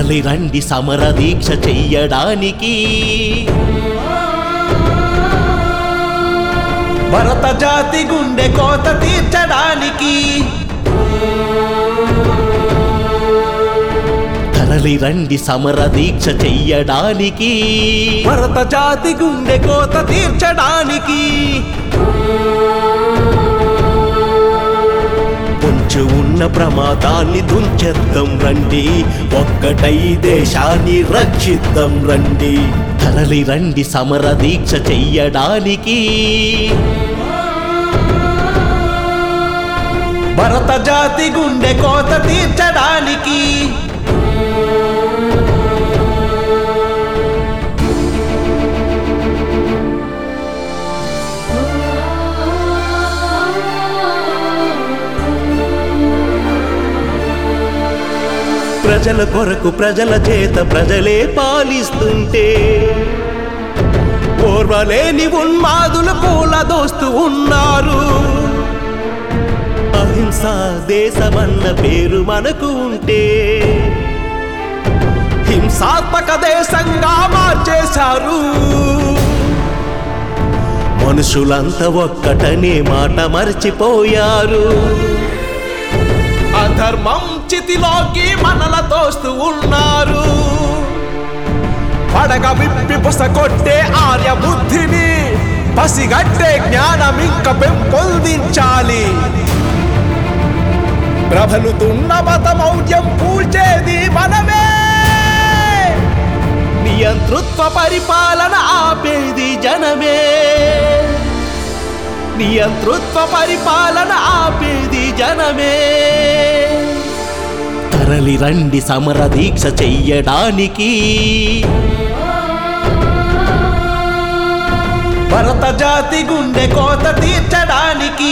తరలి రండి సమర దీక్ష చెయ్యడానికి భరత జాతి గుండె కోత తీర్చడానికి తరలి రండి సమర దీక్ష చెయ్యడానికి భరత జాతి గుండె కోత తీర్చడానికి పొంచి ఉన్న ప్రమాదాన్ని తుంచెద్దాం రండి ఒక్కటై దేశాన్ని రక్షిద్దాం రండి తరలి రండి సమర దీక్ష చెయ్యడానికి భరత జాతి గుండె కోత తీర్చడానికి ప్రజల కొరకు ప్రజల చేత ప్రజలే పాలిస్తుంటే ఓర్వలేని ఉన్మాదులు పూల దోస్తూ ఉన్నారు అహింస దేశమన్న పేరు మనకు ఉంటే హింసాత్మక దేశంగా మార్చేశారు మనుషులంతా ఒక్కటనే మాట మర్చిపోయారు అధర్మం చితిలోకి మనల తోస్తూ ఉన్నారు పడగ విప్పి పుసకొట్టే ఆర్య బుద్ధిని పసిగట్టే జ్ఞానం ఇంక పెంపొందించాలి ప్రబలుతున్న మతమౌఢ్యం కూల్చేది మనమే నియంతృత్వ పరిపాలన ఆపేది జనమే నియంతృత్వ పరిపాలన ఆపేది జనమే తరలి రండి సమర దీక్ష చెయ్యడానికి భరత జాతి గుండె కోత తీర్చడానికి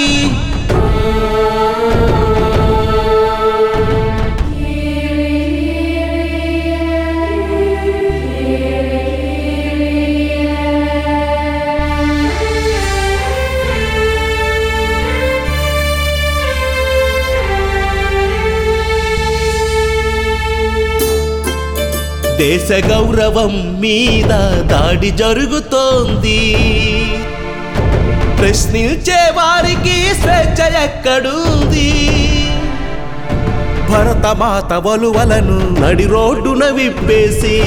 దేశ గౌరవం మీద దాడి జరుగుతోంది ప్రశ్నించే వారికి స్వేచ్ఛ ఎక్కడుంది భరతమాత వలువలను నడి రోడ్డున విప్పేసి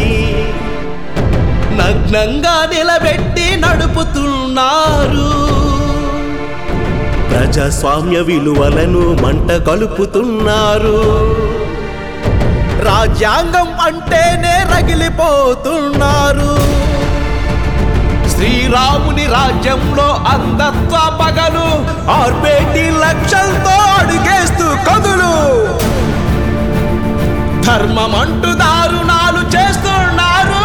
నగ్నంగా నిలబెట్టి నడుపుతున్నారు ప్రజాస్వామ్య విలువలను మంట కలుపుతున్నారు రాజ్యాంగం అంటేనే రగిలిపోతున్నారు శ్రీరాముని రాజ్యంలో అంధత్వ పగలు ఆర్పేటి లక్షలతో అడుగేస్తూ కదులు ధర్మం అంటూ దారుణాలు చేస్తున్నారు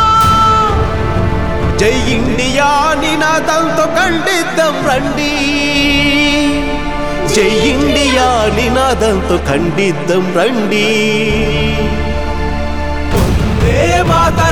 జై ఇండియా నినాదంతో ఖండిద్దాం రండి జై ఇండియా నినాదంతో ఖండిద్దాం రండి వందే మాతరం